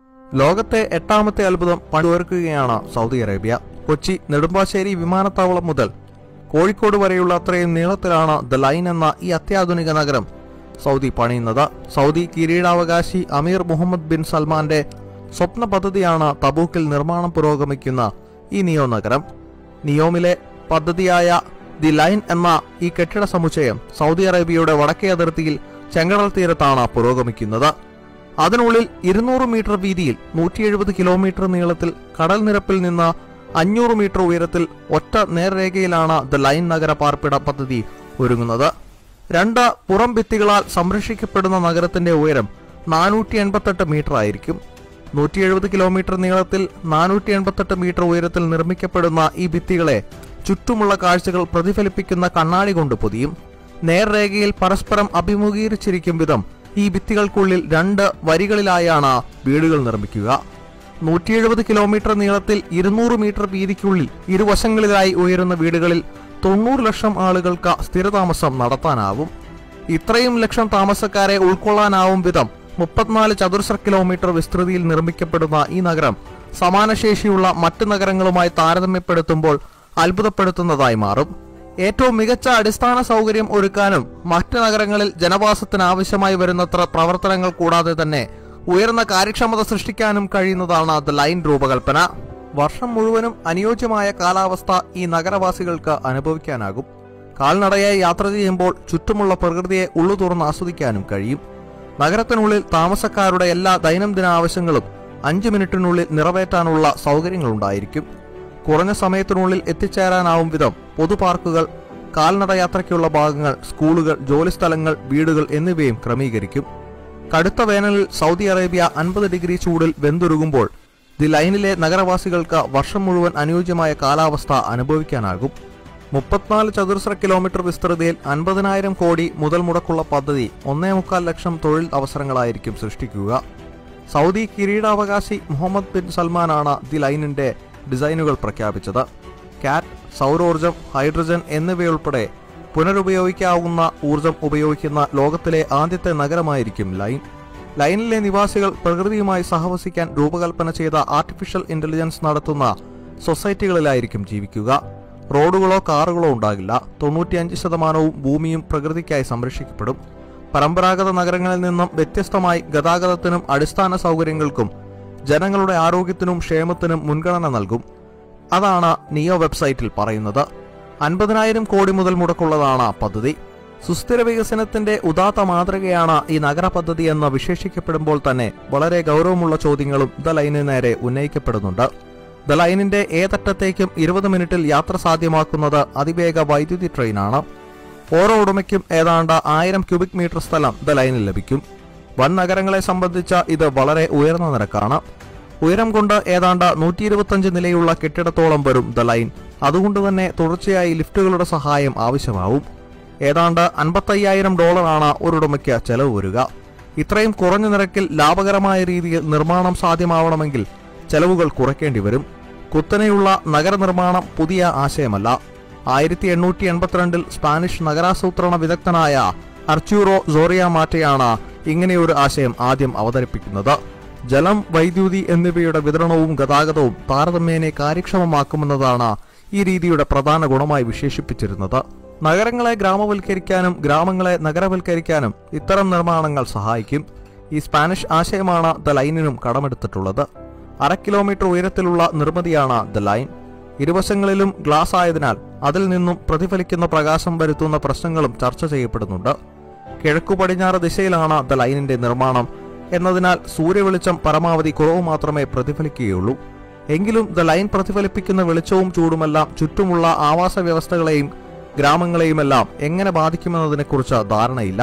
ലോകത്തെ എട്ടാമത്തെ അത്ഭുതം പണിതുയർക്കുകയാണ് സൗദി അറേബ്യ കൊച്ചി നെടുമ്പാശ്ശേരി വിമാനത്താവളം മുതൽ കോഴിക്കോട് വരെയുള്ള അത്രയും നീളത്തിലാണ് ദ ലൈൻ എന്ന ഈ അത്യാധുനിക നഗരം സൗദി പണിയുന്നത് സൗദി കിരീടാവകാശി അമീർ മുഹമ്മദ് ബിൻ സൽമാന്റെ സ്വപ്ന പദ്ധതിയാണ് തബൂക്കിൽ നിർമ്മാണം പുരോഗമിക്കുന്ന ഈ നിയോ നഗരം നിയോമിലെ പദ്ധതിയായ ദി ലൈൻ എന്ന ഈ കെട്ടിട സമുച്ചയം സൗദി അറേബ്യയുടെ വടക്കേ അതിർത്തിയിൽ ചെങ്കടൽ തീരത്താണ് പുരോഗമിക്കുന്നത് അതിനുള്ളിൽ ഇരുന്നൂറ് മീറ്റർ വീതിയിൽ നൂറ്റി എഴുപത് കിലോമീറ്റർ നീളത്തിൽ കടൽ നിരപ്പിൽ നിന്ന് അഞ്ഞൂറ് മീറ്റർ ഉയരത്തിൽ ഒറ്റ നേർരേഖയിലാണ് ദ ലൈൻ നഗര പാർപ്പിട പദ്ധതി ഒരുങ്ങുന്നത് രണ്ട് പുറം ഭിത്തികളാൽ സംരക്ഷിക്കപ്പെടുന്ന നഗരത്തിന്റെ ഉയരം നാനൂറ്റി എൺപത്തെട്ട് മീറ്റർ ആയിരിക്കും നൂറ്റി എഴുപത് കിലോമീറ്റർ നീളത്തിൽ നാനൂറ്റി എൺപത്തെട്ട് മീറ്റർ ഉയരത്തിൽ നിർമ്മിക്കപ്പെടുന്ന ഈ ഭിത്തികളെ ചുറ്റുമുള്ള കാഴ്ചകൾ പ്രതിഫലിപ്പിക്കുന്ന കണ്ണാടി കൊണ്ട് പൊതിയും നേർരേഖയിൽ പരസ്പരം അഭിമുഖീകരിച്ചിരിക്കും വിധം ഈ ഭിത്തികൾക്കുള്ളിൽ രണ്ട് വരികളിലായാണ് വീടുകൾ നിർമ്മിക്കുക നൂറ്റി എഴുപത് കിലോമീറ്റർ നീളത്തിൽ ഇരുന്നൂറ് മീറ്റർ വീതിക്കുള്ളിൽ ഇരുവശങ്ങളിലായി ഉയരുന്ന വീടുകളിൽ തൊണ്ണൂറ് ലക്ഷം ആളുകൾക്ക് സ്ഥിരതാമസം നടത്താനാവും ഇത്രയും ലക്ഷം താമസക്കാരെ ഉൾക്കൊള്ളാനാവും വിധം മുപ്പത്തിനാല് ചതുരശ്ര കിലോമീറ്റർ വിസ്തൃതിയിൽ നിർമ്മിക്കപ്പെടുന്ന ഈ നഗരം സമാനശേഷിയുള്ള മറ്റ് നഗരങ്ങളുമായി താരതമ്യപ്പെടുത്തുമ്പോൾ അത്ഭുതപ്പെടുത്തുന്നതായി മാറും ഏറ്റവും മികച്ച അടിസ്ഥാന സൗകര്യം ഒരുക്കാനും മറ്റ് നഗരങ്ങളിൽ ജനവാസത്തിന് ആവശ്യമായി വരുന്നത്ര പ്രവർത്തനങ്ങൾ കൂടാതെ തന്നെ ഉയർന്ന കാര്യക്ഷമത സൃഷ്ടിക്കാനും കഴിയുന്നതാണ് ദ ലൈൻ രൂപകൽപ്പന വർഷം മുഴുവനും അനുയോജ്യമായ കാലാവസ്ഥ ഈ നഗരവാസികൾക്ക് അനുഭവിക്കാനാകും കാൽനടയായി യാത്ര ചെയ്യുമ്പോൾ ചുറ്റുമുള്ള പ്രകൃതിയെ ഉള്ളു തുറന്ന് ആസ്വദിക്കാനും കഴിയും നഗരത്തിനുള്ളിൽ താമസക്കാരുടെ എല്ലാ ദൈനംദിന ആവശ്യങ്ങളും അഞ്ച് മിനിറ്റിനുള്ളിൽ നിറവേറ്റാനുള്ള സൗകര്യങ്ങളുണ്ടായിരിക്കും കുറഞ്ഞ സമയത്തിനുള്ളിൽ എത്തിച്ചേരാനാവും വിധം പൊതു പാർക്കുകൾ കാൽനട യാത്രയ്ക്കുള്ള ഭാഗങ്ങൾ സ്കൂളുകൾ ജോലിസ്ഥലങ്ങൾ വീടുകൾ എന്നിവയും ക്രമീകരിക്കും കടുത്ത വേനലിൽ സൗദി അറേബ്യ അൻപത് ഡിഗ്രി ചൂടിൽ വെന്തുരുകുമ്പോൾ ദി ലൈനിലെ നഗരവാസികൾക്ക് വർഷം മുഴുവൻ അനുയോജ്യമായ കാലാവസ്ഥ അനുഭവിക്കാനാകും മുപ്പത്തിനാല് ചതുരശ്ര കിലോമീറ്റർ വിസ്തൃതിയിൽ അൻപതിനായിരം കോടി മുതൽ മുടക്കുള്ള പദ്ധതി ഒന്നേ മുക്കാൽ ലക്ഷം തൊഴിൽ അവസരങ്ങളായിരിക്കും സൃഷ്ടിക്കുക സൗദി കിരീടാവകാശി മുഹമ്മദ് ബിൻ സൽമാനാണ് ദി ലൈനിന്റെ ഡിസൈനുകൾ പ്രഖ്യാപിച്ചത് കാറ്റ് സൗരോർജം ഹൈഡ്രജൻ എന്നിവയുൾപ്പെടെ പുനരുപയോഗിക്കാവുന്ന ഊർജം ഉപയോഗിക്കുന്ന ലോകത്തിലെ ആദ്യത്തെ നഗരമായിരിക്കും ലൈൻ ലൈനിലെ നിവാസികൾ പ്രകൃതിയുമായി സഹവസിക്കാൻ രൂപകൽപ്പന ചെയ്ത ആർട്ടിഫിഷ്യൽ ഇന്റലിജൻസ് നടത്തുന്ന സൊസൈറ്റികളിലായിരിക്കും ജീവിക്കുക റോഡുകളോ കാറുകളോ ഉണ്ടാകില്ല തൊണ്ണൂറ്റിയഞ്ച് ശതമാനവും ഭൂമിയും പ്രകൃതിക്കായി സംരക്ഷിക്കപ്പെടും പരമ്പരാഗത നഗരങ്ങളിൽ നിന്നും വ്യത്യസ്തമായി ഗതാഗതത്തിനും അടിസ്ഥാന സൗകര്യങ്ങൾക്കും ജനങ്ങളുടെ ആരോഗ്യത്തിനും ക്ഷേമത്തിനും മുൻഗണന നൽകും അതാണ് നിയോ വെബ്സൈറ്റിൽ പറയുന്നത് അൻപതിനായിരം കോടി മുതൽ മുടക്കുള്ളതാണ് പദ്ധതി സുസ്ഥിര വികസനത്തിന്റെ ഉദാത്ത മാതൃകയാണ് ഈ നഗര പദ്ധതി എന്ന് വിശേഷിക്കപ്പെടുമ്പോൾ തന്നെ വളരെ ഗൗരവമുള്ള ചോദ്യങ്ങളും ദ ലൈനിന് നേരെ ഉന്നയിക്കപ്പെടുന്നുണ്ട് ദ ലൈനിന്റെ ഏതറ്റത്തേക്കും ഇരുപത് മിനിറ്റിൽ യാത്ര സാധ്യമാക്കുന്നത് അതിവേഗ വൈദ്യുതി ട്രെയിനാണ് ഓരോ ഉടമയ്ക്കും ഏതാണ്ട് ആയിരം ക്യൂബിക് മീറ്റർ സ്ഥലം ദ ലൈനിൽ ലഭിക്കും വൻ നഗരങ്ങളെ സംബന്ധിച്ച ഇത് വളരെ ഉയർന്ന നിരക്കാണ് ഉയരം കൊണ്ട് ഏതാണ്ട് നൂറ്റി ഇരുപത്തഞ്ച് നിലയുള്ള കെട്ടിടത്തോളം വരും ദ ലൈൻ അതുകൊണ്ട് തന്നെ തുടർച്ചയായി ലിഫ്റ്റുകളുടെ സഹായം ആവശ്യമാവും ഏതാണ്ട് അൻപത്തയ്യായിരം ഡോളറാണ് ഒരുടമയ്ക്ക് ചെലവ് വരിക ഇത്രയും കുറഞ്ഞ നിരക്കിൽ ലാഭകരമായ രീതിയിൽ നിർമ്മാണം സാധ്യമാവണമെങ്കിൽ ചെലവുകൾ കുറയ്ക്കേണ്ടി വരും കുത്തനെയുള്ള നഗരനിർമ്മാണം പുതിയ ആശയമല്ല ആയിരത്തി എണ്ണൂറ്റി എൺപത്തിരണ്ടിൽ സ്പാനിഷ് നഗരാസൂത്രണ വിദഗ്ധനായ അർച്യൂറോ സോറിയ മാറ്റയാണ് ഇങ്ങനെയൊരു ആശയം ആദ്യം അവതരിപ്പിക്കുന്നത് ജലം വൈദ്യുതി എന്നിവയുടെ വിതരണവും ഗതാഗതവും താരതമ്യേന കാര്യക്ഷമമാക്കുമെന്നതാണ് ഈ രീതിയുടെ പ്രധാന ഗുണമായി വിശേഷിപ്പിച്ചിരുന്നത് നഗരങ്ങളെ ഗ്രാമവൽക്കരിക്കാനും ഗ്രാമങ്ങളെ നഗരവൽക്കരിക്കാനും ഇത്തരം നിർമ്മാണങ്ങൾ സഹായിക്കും ഈ സ്പാനിഷ് ആശയമാണ് ദ ലൈനിനും കടമെടുത്തിട്ടുള്ളത് അര കിലോമീറ്റർ ഉയരത്തിലുള്ള നിർമ്മിതിയാണ് ദ ലൈൻ ഇരുവശങ്ങളിലും ഗ്ലാസ് ആയതിനാൽ അതിൽ നിന്നും പ്രതിഫലിക്കുന്ന പ്രകാശം വരുത്തുന്ന പ്രശ്നങ്ങളും ചർച്ച ചെയ്യപ്പെടുന്നുണ്ട് കിഴക്കു പടിഞ്ഞാറ് ദിശയിലാണ് ദ ലൈനിന്റെ നിർമ്മാണം എന്നതിനാൽ സൂര്യവെളിച്ചം പരമാവധി കുറവ് മാത്രമേ പ്രതിഫലിക്കുകയുള്ളൂ എങ്കിലും ദ ലൈൻ പ്രതിഫലിപ്പിക്കുന്ന വെളിച്ചവും ചൂടുമെല്ലാം ചുറ്റുമുള്ള ആവാസ വ്യവസ്ഥകളെയും ഗ്രാമങ്ങളെയുമെല്ലാം എങ്ങനെ ബാധിക്കുമെന്നതിനെക്കുറിച്ച് ധാരണയില്ല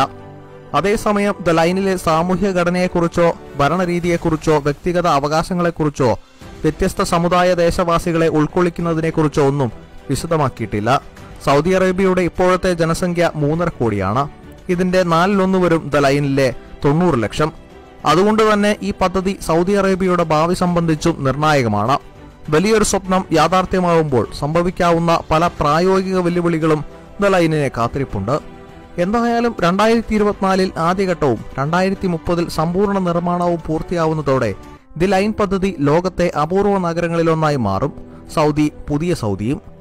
അതേസമയം ദ ലൈനിലെ സാമൂഹ്യ ഘടനയെക്കുറിച്ചോ ഭരണരീതിയെക്കുറിച്ചോ വ്യക്തിഗത അവകാശങ്ങളെക്കുറിച്ചോ വ്യത്യസ്ത സമുദായ ദേശവാസികളെ ഉൾക്കൊള്ളിക്കുന്നതിനെക്കുറിച്ചോ ഒന്നും വിശദമാക്കിയിട്ടില്ല സൗദി അറേബ്യയുടെ ഇപ്പോഴത്തെ ജനസംഖ്യ മൂന്നര കോടിയാണ് ഇതിന്റെ നാലിലൊന്ന് വരും ദ ലൈനിലെ തൊണ്ണൂറ് ലക്ഷം അതുകൊണ്ട് തന്നെ ഈ പദ്ധതി സൗദി അറേബ്യയുടെ ഭാവി സംബന്ധിച്ചും നിർണായകമാണ് വലിയൊരു സ്വപ്നം യാഥാർത്ഥ്യമാകുമ്പോൾ സംഭവിക്കാവുന്ന പല പ്രായോഗിക വെല്ലുവിളികളും ദ ലൈനിനെ കാത്തിരിപ്പുണ്ട് എന്തായാലും രണ്ടായിരത്തി ഇരുപത്തിനാലിൽ ആദ്യഘട്ടവും രണ്ടായിരത്തി മുപ്പതിൽ സമ്പൂർണ്ണ നിർമ്മാണവും പൂർത്തിയാവുന്നതോടെ ദി ലൈൻ പദ്ധതി ലോകത്തെ അപൂർവ നഗരങ്ങളിലൊന്നായി മാറും സൗദി പുതിയ സൗദിയും